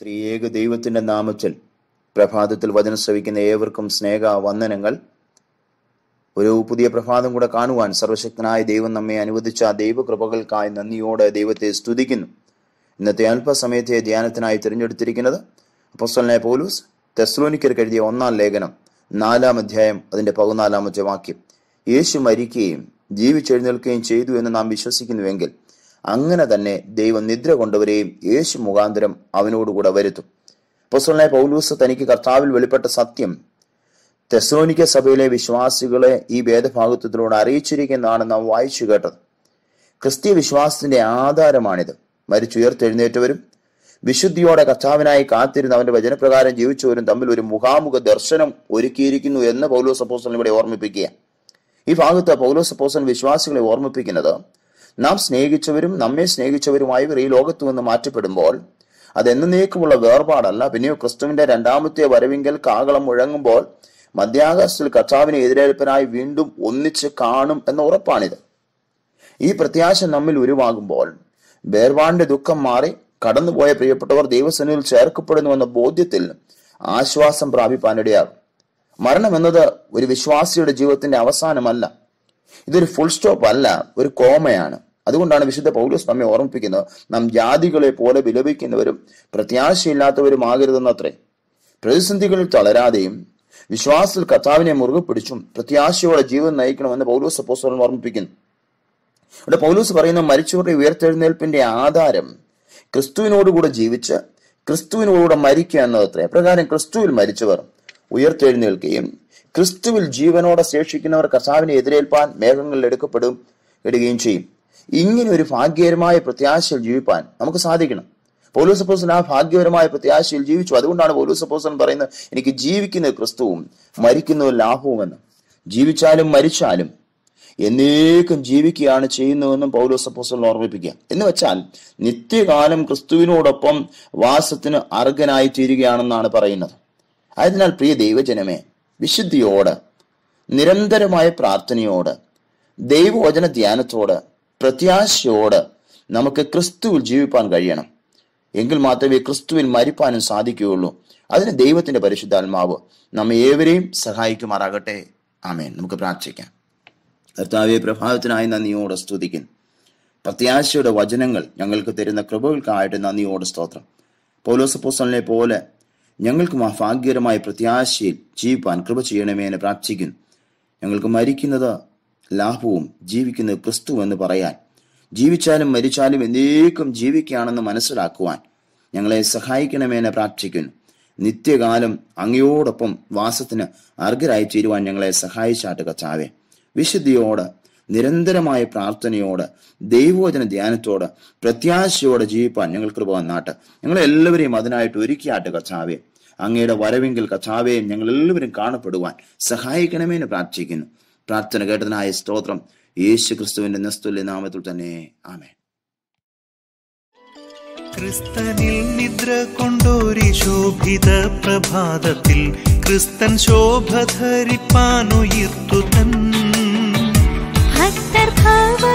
ത്രിയേക ദൈവത്തിന്റെ നാമത്തിൽ പ്രഭാതത്തിൽ വചനം ശ്രവിക്കുന്ന ഏവർക്കും സ്നേഹ വന്ദനങ്ങൾ ഒരു പുതിയ പ്രഭാതം കൂടെ കാണുവാൻ സർവശക്തനായ ദൈവം നമ്മെ അനുവദിച്ച ആ ദൈവകൃപകൾക്കായി നന്ദിയോടെ ദൈവത്തെ സ്തുതിക്കുന്നു ഇന്നത്തെ അല്പസമയത്തെ ധ്യാനത്തിനായി തിരഞ്ഞെടുത്തിരിക്കുന്നത് അപ്പോസ്തലനായ പൗലൂസ് തെസ്ലോനിക്കർക്ക് എഴുതിയ ഒന്നാം ലേഖനം നാലാം അധ്യായം അതിന്റെ പതിനാലാമത്തെ വാക്യം യേശു മരിക്കുകയും ജീവിച്ചെഴുന്നേൽക്കുകയും ചെയ്തു എന്ന് നാം വിശ്വസിക്കുന്നുവെങ്കിൽ അങ്ങനെ തന്നെ ദൈവം നിദ്ര കൊണ്ടവരെയും യേശു മുഖാന്തരം അവനോടുകൂടെ വരുത്തും അപ്പോസ്തലനായ പൗലൂസ് തനിക്ക് കർത്താവിൽ വെളിപ്പെട്ട സത്യം തെസ്ലോനിക്ക സഭയിലെ വിശ്വാസികളെ ഈ വേദഭാഗത്വത്തിലൂടെ അറിയിച്ചിരിക്കുന്നതാണ് നാം വായിച്ചു കേട്ടത് ക്രിസ്തീയ വിശ്വാസത്തിന്റെ ആധാരമാണിത് മരിച്ചുയർത്തെഴുന്നേറ്റവരും വിശുദ്ധിയോടെ കർത്താവിനായി കാത്തിരുന്ന് അവന്റെ വചനപ്രകാരം ജീവിച്ചവരും തമ്മിൽ ഒരു മുഖാമുഖ ദർശനം ഒരുക്കിയിരിക്കുന്നു എന്ന് പൗലോസ് അപ്പോസ്റ്റലൻ ഇവിടെ ഓർമ്മിപ്പിക്കുക ഈ ഭാഗത്ത് പൗലോസ് അപ്പോസ്റ്റലൻ വിശ്വാസികളെ ഓർമ്മിപ്പിക്കുന്നത് നാം സ്നേഹിച്ചവരും നമ്മെ സ്നേഹിച്ചവരുമായവർ ഈ ലോകത്തു നിന്ന് മാറ്റപ്പെടുമ്പോൾ അത് എന്നേക്കുമുള്ള വേർപാടല്ല പിന്നെയോ ക്രിസ്തുവിന്റെ രണ്ടാമത്തെ വരവിങ്കൽ കാകളം മുഴങ്ങുമ്പോൾ മധ്യാകാശത്തിൽ കർത്താവിനെ എതിരേൽപ്പനായി വീണ്ടും ഒന്നിച്ച് കാണും എന്ന ഉറപ്പാണിത് ഈ പ്രത്യാശ നമ്മിൽ ഉരുവാകുമ്പോൾ വേർപാടിന്റെ ദുഃഖം മാറി കടന്നുപോയ പ്രിയപ്പെട്ടവർ ദൈവസേനയിൽ ചേർക്കപ്പെടുന്നു എന്ന ബോധ്യത്തിൽ ആശ്വാസം പ്രാപിപ്പാനിടയാകും മരണം എന്നത് ഒരു വിശ്വാസിയുടെ ജീവിതത്തിന്റെ അവസാനമല്ല ഇതൊരു ഫുൾ സ്റ്റോപ്പ് അല്ല ഒരു കോമയാണ് അതുകൊണ്ടാണ് വിശുദ്ധ പൗലോസ് നമ്മെ ഓർമ്മിപ്പിക്കുന്നത് നാം ജാതികളെ പോലെ വിലപിക്കുന്നവരും പ്രത്യാശയില്ലാത്തവരുമാകരുതെന്നത്രേ പ്രതിസന്ധികളിൽ തളരാതെയും വിശ്വാസത്തിൽ കർത്താവിനെ മുറുകെ പിടിച്ചും പ്രത്യാശയോടെ ജീവിതം നയിക്കണമെന്ന് പൗലോസ് അപ്പോസ്തലൻ ഓർമ്മിപ്പിക്കുന്നു ഇവിടെ പൗലൂസ് പറയുന്ന മരിച്ചവരുടെ ഉയർത്തെഴുന്നേൽപ്പിന്റെ ആധാരം ക്രിസ്തുവിനോടുകൂടെ ജീവിച്ച് ക്രിസ്തുവിനോടുകൂടെ മരിക്കുക എന്നതത്രേ പ്രകാരം ക്രിസ്തുവിൽ മരിച്ചവർ ഉയർത്തെഴുന്നേൽക്കുകയും ക്രിസ്തുവിൽ ജീവനോടെ ശേഷിക്കുന്നവർ കർത്താവിനെ എതിരേൽപ്പാൻ മേഘങ്ങളിൽ എടുക്കപ്പെടും ഇടുകയും ചെയ്യും ഇങ്ങനെ ഒരു ഭാഗ്യകരമായ പ്രത്യാശയിൽ ജീവിപ്പാൻ നമുക്ക് സാധിക്കണം പൗലോസ് അപ്പോസൻ ആ ഭാഗ്യകരമായ പ്രത്യാശയിൽ ജീവിച്ചു അതുകൊണ്ടാണ് പൗലോസ് അപ്പോസൻ പറയുന്നത് എനിക്ക് ജീവിക്കുന്ന ക്രിസ്തുവും മരിക്കുന്ന ലാഭവുമെന്ന് ജീവിച്ചാലും മരിച്ചാലും എന്നേക്കും ജീവിക്കുകയാണ് ചെയ്യുന്നതെന്നും പൗലോസ് അപ്പോസ്റ്റലൻ ഓർമ്മിപ്പിക്കുക എന്ന് വെച്ചാൽ നിത്യകാലം ക്രിസ്തുവിനോടൊപ്പം വാസത്തിന് അർഹനായി തീരുകയാണെന്നാണ് പറയുന്നത് ആയതിനാൽ പ്രിയ ദൈവജനമേ വിശുദ്ധിയോട് നിരന്തരമായ പ്രാർത്ഥനയോട് ദൈവവചന ധ്യാനത്തോട് പ്രത്യാശയോട് നമുക്ക് ക്രിസ്തുവിൽ ജീവിപ്പാൻ കഴിയണം എങ്കിൽ മാത്രമേ ക്രിസ്തുവിൽ മരിപ്പാനും സാധിക്കുകയുള്ളൂ അതിന് ദൈവത്തിന്റെ പരിശുദ്ധാത്മാവ് നമ്മെ ഏവരെയും സഹായിക്കുമാറാകട്ടെ ആമേൻ നമുക്ക് പ്രാർത്ഥിക്കാം കർത്താവെ പ്രഭാതത്തിനായി നന്ദിയോടെ സ്തുതിക്കുന്നു പ്രത്യാശയുടെ വചനങ്ങൾ ഞങ്ങൾക്ക് തരുന്ന കൃപകൾക്കായിട്ട് നന്ദിയോടെ സ്തോത്രം പൗലോസപ്പോസലിനെ പോലെ ഞങ്ങൾക്കും ആ ഭാഗ്യകരമായ പ്രത്യാശയിൽ ജീവിപ്പാൻ കൃപ ചെയ്യണമേ എന്ന് പ്രാർത്ഥിക്കുന്നു ഞങ്ങൾക്ക് മരിക്കുന്നത് ലാഭവും ജീവിക്കുന്നത് ക്രിസ്തു എന്ന് പറയാൻ ജീവിച്ചാലും മരിച്ചാലും എന്നേക്കും ജീവിക്കുകയാണെന്ന് മനസ്സിലാക്കുവാൻ ഞങ്ങളെ സഹായിക്കണമേ എന്ന് പ്രാർത്ഥിക്കുന്നു നിത്യകാലം അങ്ങയോടൊപ്പം വാസത്തിന് അർഹരായി തീരുവാൻ ഞങ്ങളെ സഹായിച്ചാട്ട് കച്ചാവേ വിശുദ്ധിയോട് നിരന്തരമായ പ്രാർത്ഥനയോട് ദൈവവചന ധ്യാനത്തോട് പ്രത്യാശയോടെ ജീവിപ്പാൻ ഞങ്ങൾ കൃപ വന്നാട്ട് ഞങ്ങളെല്ലാവരെയും അതിനായിട്ട് ഒരുക്കിയാട്ട് കച്ചാവേ അങ്ങയുടെ വരവെങ്കിൽ കച്ചാവേ ഞങ്ങൾ എല്ലാവരും കാണപ്പെടുവാൻ സഹായിക്കണമേ എന്ന് പ്രാർത്ഥിക്കുന്നു പ്രാർത്ഥന കേട്ടതിനായ സ്തോത്രം യേശു ക്രിസ്തുവിന്റെ നിസ്തുല്യ നാമത്തിൽ തന്നെ ആമേ ക്രിസ്തനിൽ നിദ്ര കൊണ്ടൊരു ശോഭിത പ്രഭാതത്തിൽ ക്രിസ്തൻ ശോഭ ധരിപ്പാനുയിർത്തു തൻ ഭക്തർ ഭാവ